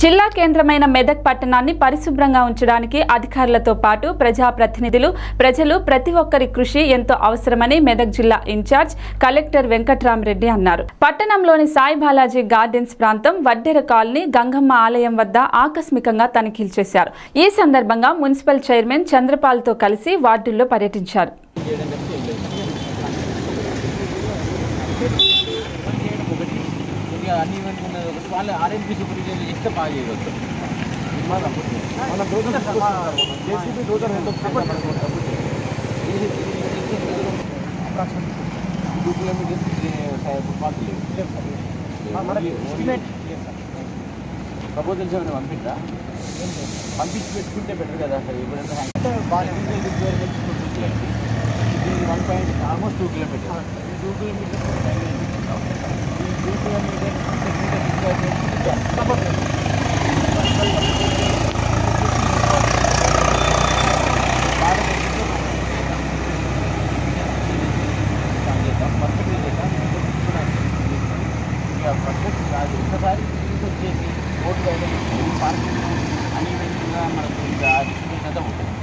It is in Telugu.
జిల్లా కేంద్రమైన మెదక్ పట్టణాన్ని పరిశుభ్రంగా ఉంచడానికి అధికారులతో పాటు ప్రజాప్రతినిధులు ప్రజలు ప్రతి ఒక్కరి కృషి ఎంతో అవసరమని మెదక్ జిల్లా ఇన్ఛార్జ్ కలెక్టర్ వెంకట్రామరెడ్డి అన్నారు పట్టణంలోని సాయి బాలాజీ గార్డెన్స్ ప్రాంతం వడ్డెర కాలనీ గంగమ్మ ఆలయం వద్ద ఆకస్మికంగా తనిఖీలు చేశారు ఈ సందర్భంగా మున్సిపల్ చైర్మన్ చంద్రపాల్తో కలిసి వార్డుల్లో పర్యటించారు కొద్దిగా అన్ని ఈవెంట్ ఉన్నది ఒకటి వాళ్ళు ఆర్ఎంపీ సూపర్విజన్ చేస్తే బాగా చేయవచ్చు టూ కిలోమీటర్స్ ప్రపోజల్స్ ఏమైనా పంపించా పంపించి పెట్టుకుంటే బెటర్ కదా అసలు ఎప్పుడైనా one point almost two kilometres two kilometres two kilometres perfect కాదు ఒకసారి వచ్చేసి ఓట్లు పార్కింగ్ అని మనకు ఇంకా డిస్ట్రిబ్యూషన్ అంతా ఉంటుంది